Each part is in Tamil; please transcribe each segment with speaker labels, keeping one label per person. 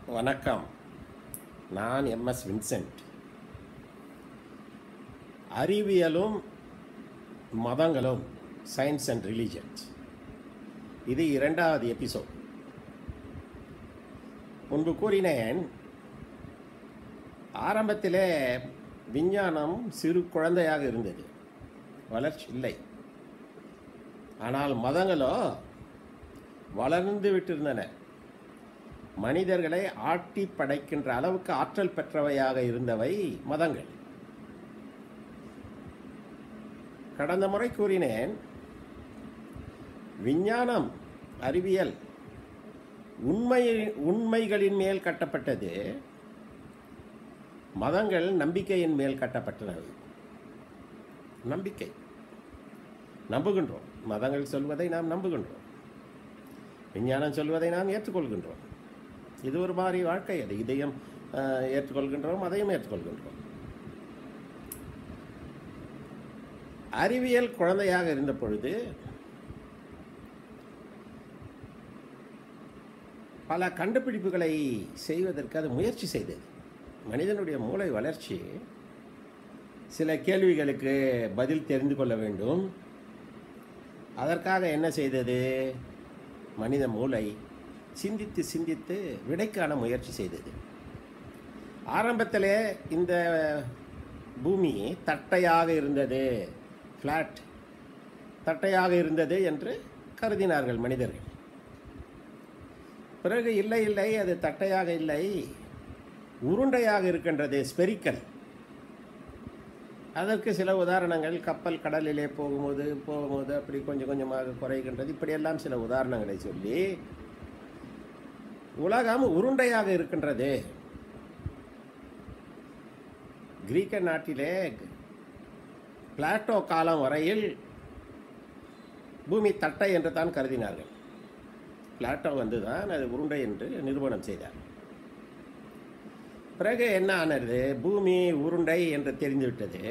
Speaker 1: வணக்கம் நான் எம்எஸ் வின்சென்ட் அறிவியலும் மதங்களும் சயின்ஸ் அண்ட் ரிலீஜன்ஸ் இது இரண்டாவது எபிசோட் முன்பு கூறினேன் ஆரம்பத்திலே விஞ்ஞானம் சிறு குழந்தையாக இருந்தது வளர்ச்சி இல்லை ஆனால் மதங்களோ வளர்ந்து விட்டிருந்தன மனிதர்களை ஆட்டி படைக்கின்ற அளவுக்கு ஆற்றல் பெற்றவையாக இருந்தவை மதங்கள் கடந்த முறை கூறினேன் விஞ்ஞானம் அறிவியல் உண்மை உண்மைகளின் மேல் கட்டப்பட்டது மதங்கள் நம்பிக்கையின் மேல் கட்டப்பட்டனவை நம்பிக்கை நம்புகின்றோம் மதங்கள் சொல்வதை நாம் நம்புகின்றோம் விஞ்ஞானம் சொல்வதை நாம் ஏற்றுக்கொள்கின்றோம் இது ஒரு மாதிரி வாழ்க்கை அது இதையும் அஹ், ஏற்றுக்கொள்கின்றோம் அதையும் ஏற்றுக்கொள்கின்றோம் அறிவியல் குழந்தையாக இருந்த பொழுது பல கண்டுபிடிப்புகளை செய்வதற்கு அது முயற்சி செய்தது மனிதனுடைய மூளை வளர்ச்சி சில கேள்விகளுக்கு பதில் தெரிந்து கொள்ள வேண்டும் அதற்காக என்ன செய்தது மனித மூளை சிந்தித்து சிந்தித்து விடைக்கான முயற்சி செய்தது ஆரம்பத்திலே இந்த பூமி தட்டையாக இருந்தது ஃப்ளாட் தட்டையாக இருந்தது என்று கருதினார்கள் மனிதர்கள் பிறகு இல்லை இல்லை அது தட்டையாக இல்லை உருண்டையாக இருக்கின்றது ஸ்பெரிக்கல் அதற்கு சில உதாரணங்கள் கப்பல் கடலிலே போகும்போது போகும்போது அப்படி கொஞ்சம் கொஞ்சமாக குறைகின்றது இப்படியெல்லாம் சில உதாரணங்களை சொல்லி உலகம் உருண்டையாக இருக்கின்றது கிரீக்க நாட்டிலே பிளாட்டோ காலம் வரையில் பூமி தட்டை என்று தான் கருதினார்கள் பிளாட்டோ வந்து தான் அது உருண்டை என்று நிரூபணம் செய்தார் பிறகு என்ன ஆனது பூமி உருண்டை என்று தெரிந்துவிட்டது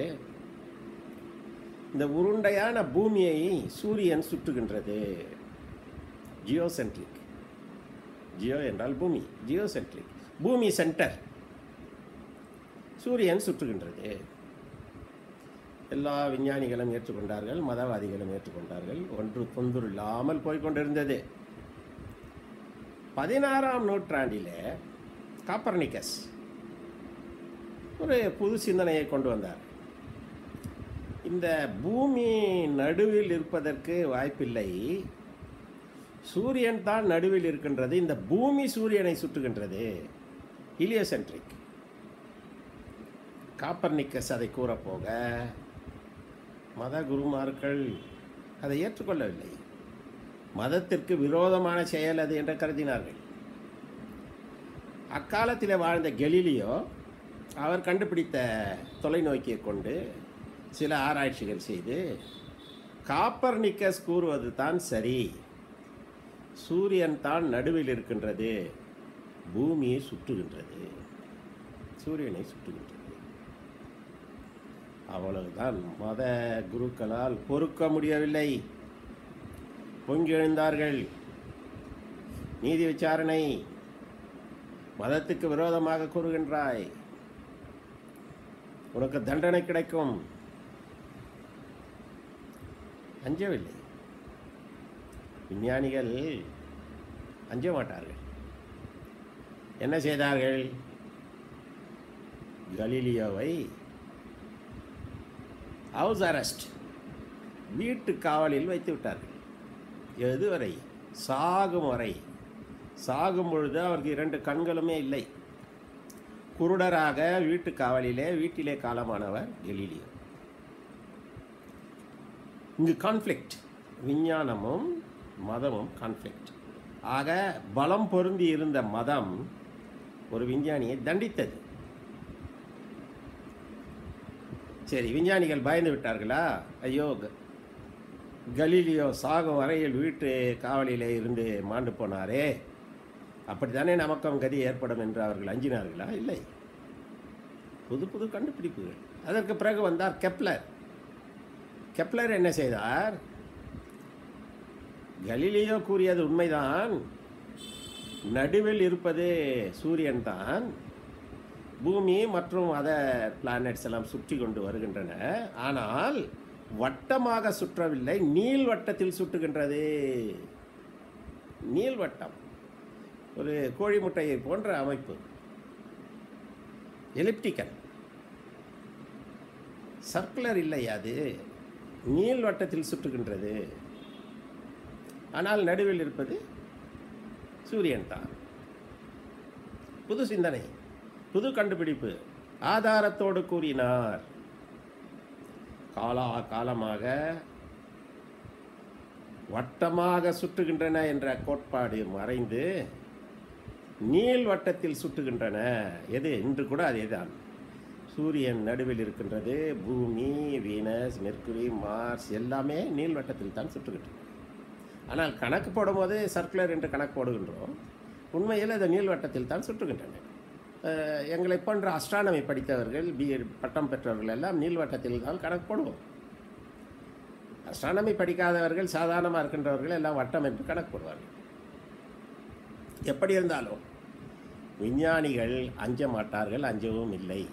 Speaker 1: இந்த உருண்டையான பூமியை சூரியன் சுற்றுகின்றது ஜியோசென்ட்ரிக் ஜியோ என்றால் பூமி ஜியோசென்ட்ரிக் பூமி சென்டர் சூரியன் சுற்றுகின்றது எல்லா விஞ்ஞானிகளும் ஏற்றுக்கொண்டார்கள் மதவாதிகளும் ஏற்றுக்கொண்டார்கள் ஒன்று தொந்தர் இல்லாமல் போய்கொண்டிருந்தது பதினாறாம் நூற்றாண்டிலே காப்பர்னிக்கஸ் ஒரு புது சிந்தனையை கொண்டு வந்தார் இந்த பூமி நடுவில் இருப்பதற்கு வாய்ப்பில்லை சூரியன் தான் நடுவில் இருக்கின்றது இந்த பூமி சூரியனை சுற்றுகின்றது ஹீலியோசென்ட்ரிக் காப்பர்னிக்கஸ் அதை கூறப்போக மத குருமார்கள் அதை ஏற்றுக்கொள்ளவில்லை மதத்திற்கு விரோதமான செயல் அது என்று கருதினார்கள் அக்காலத்தில் வாழ்ந்த கெலிலியோ அவர் கண்டுபிடித்த தொலைநோக்கியை கொண்டு சில ஆராய்ச்சிகள் செய்து காப்பர்னிக்கஸ் கூறுவது தான் சரி சூரியன் தான் நடுவில் இருக்கின்றது பூமியை சுற்றுகின்றது சூரியனை சுற்றுகின்றது அவ்வளவுதான் மத குருக்களால் பொறுக்க முடியவில்லை பொங்கி எழுந்தார்கள் நீதி விசாரணை மதத்துக்கு விரோதமாக கூறுகின்றாய் உனக்கு தண்டனை கிடைக்கும் அஞ்சவில்லை விஞ்ஞானிகள் அஞ்ச மாட்டார்கள் என்ன செய்தார்கள் கலீலியோவை ஹவுஸ் அரெஸ்ட் வீட்டு காவலில் வைத்து விட்டார்கள் எதுவரை சாகும் வரை சாகும் பொழுது அவருக்கு இரண்டு கண்களுமே இல்லை குருடராக வீட்டு காவலிலே வீட்டிலே காலமானவர் கெலீலியோ இங்கு கான்ஃப்ளிக்ட் விஞ்ஞானமும் மதமும் கான்ஃப்ளிக்ட் ஆக பலம் பொருந்தி இருந்த மதம் ஒரு விஞ்ஞானியை தண்டித்தது சரி விஞ்ஞானிகள் பயந்து விட்டார்களா ஐயோ க- கலீலியோ சாகும் வரையில் வீட்டு காவலிலே இருந்து மாண்டு போனாரே அப்படித்தானே நமக்கும் கதி ஏற்படும் என்று அவர்கள் அஞ்சினார்களா இல்லை புது புது கண்டுபிடிப்புகள் அதற்கு பிறகு வந்தார் கெப்லர் கெப்லர் என்ன செய்தார் கலீலியோ கூறியது உண்மைதான் நடுவில் இருப்பது சூரியன் தான் பூமி மற்றும் அதர் பிளானட்ஸ் எல்லாம் சுற்றி கொண்டு வருகின்றன ஆனால் வட்டமாக சுற்றவில்லை நீள்வட்டத்தில் சுற்றுகின்றது நீள்வட்டம் ஒரு கோழி முட்டையை போன்ற அமைப்பு எலிப்டிக்கல் சர்க்குலர் இல்லை அது நீள்வட்டத்தில் சுற்றுகின்றது ஆனால் நடுவில் இருப்பது சூரியன் தான் புது சிந்தனை புது கண்டுபிடிப்பு ஆதாரத்தோடு கூறினார் காலா காலமாக வட்டமாக சுற்றுகின்றன என்ற கோட்பாடு மறைந்து நீள் வட்டத்தில் சுற்றுகின்றன எது இன்று கூட அதேதான் சூரியன் நடுவில் இருக்கின்றது பூமி வீனஸ் மெர்க்குரி மார்ஸ் எல்லாமே நீள்வட்டத்தில் தான் சுற்றுகின்றன ஆனால் கணக்கு போடும்போது சர்க்குலர் என்று கணக்கு போடுகின்றோம் உண்மையில் அது நீள்வட்டத்தில் தான் சுற்றுகின்றன அஹ், எங்களை போன்ற அஸ்ட்ரானமி படித்தவர்கள் பிஎட் பட்டம் பெற்றவர்கள் எல்லாம் நீள்வட்டத்தில் தான் கணக்கு போடுவோம் அஸ்ட்ரானமி படிக்காதவர்கள் சாதாரணமாக இருக்கின்றவர்கள் எல்லாம் வட்டம் என்று கணக்கு போடுவார்கள் எப்படி இருந்தாலும் விஞ்ஞானிகள் அஞ்ச மாட்டார்கள் அஞ்சவும் இல்லை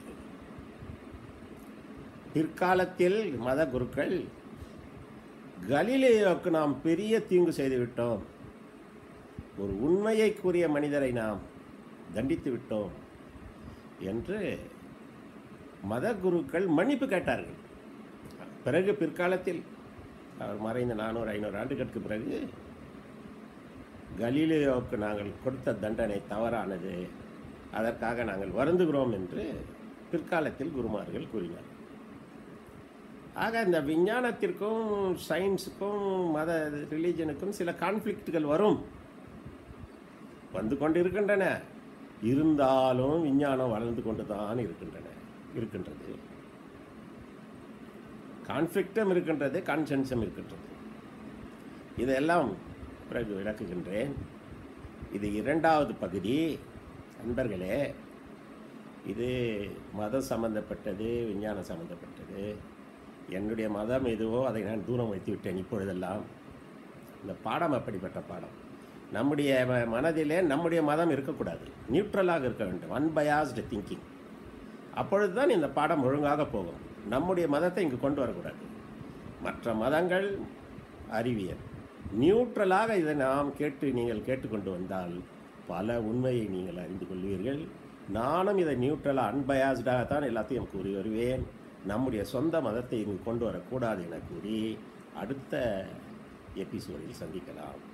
Speaker 1: பிற்காலத்தில் மத குருக்கள் கலிலேயோவுக்கு நாம் பெரிய தீங்கு செய்துவிட்டோம் ஒரு உண்மையை கூறிய மனிதரை நாம் தண்டித்து விட்டோம் என்று மத குருக்கள் மன்னிப்பு கேட்டார்கள் பிறகு பிற்காலத்தில் அவர் மறைந்த நானூறு ஐநூறு ஆண்டுகளுக்கு பிறகு கலீலியோவுக்கு நாங்கள் கொடுத்த தண்டனை தவறானது அதற்காக நாங்கள் வருந்துகிறோம் என்று பிற்காலத்தில் குருமார்கள் கூறினார் ஆக இந்த விஞ்ஞானத்திற்கும் சயின்ஸுக்கும் மத ரிலீஜனுக்கும் சில கான்ஃப்ளிக்ட்டுகள் வரும் வந்து கொண்டிருக்கின்றன இருந்தாலும் விஞ்ஞானம் வளர்ந்து கொண்டு தான் இருக்கின்றன இருக்கின்றது கான்ஃப்ளிக்டும் இருக்கின்றது கான்சென்ஸும் இருக்கின்றது இதெல்லாம் பிறகு விளக்குகின்றேன் இது இரண்டாவது பகுதி நண்பர்களே இது மதம் சம்பந்தப்பட்டது விஞ்ஞானம் சம்பந்தப்பட்டது என்னுடைய மதம் எதுவோ அதை நான் தூரம் வைத்து விட்டேன் இப்பொழுதெல்லாம் இந்த பாடம் அப்படிப்பட்ட பாடம் நம்முடைய ம- மனதிலே நம்முடைய மதம் இருக்கக்கூடாது நியூட்ரலாக இருக்க வேண்டும் அன்பயாஸ்டு திங்கிங் அப்பொழுது தான் இந்த பாடம் ஒழுங்காக போகும் நம்முடைய மதத்தை இங்கு கொண்டு வரக்கூடாது மற்ற மதங்கள் அறிவியல் நியூட்ரலாக இதை நாம் கேட்டு நீங்கள் கேட்டுக்கொண்டு வந்தால் பல உண்மையை நீங்கள் அறிந்து கொள்வீர்கள் நானும் இதை நியூட்ரலாக அன்பயாஸ்டாக தான் எல்லாத்தையும் கூறி வருவேன் நம்முடைய சொந்த மதத்தை இங்கு கொண்டு வரக்கூடாது என கூறி அடுத்த எபிசோடில் சந்திக்கலாம்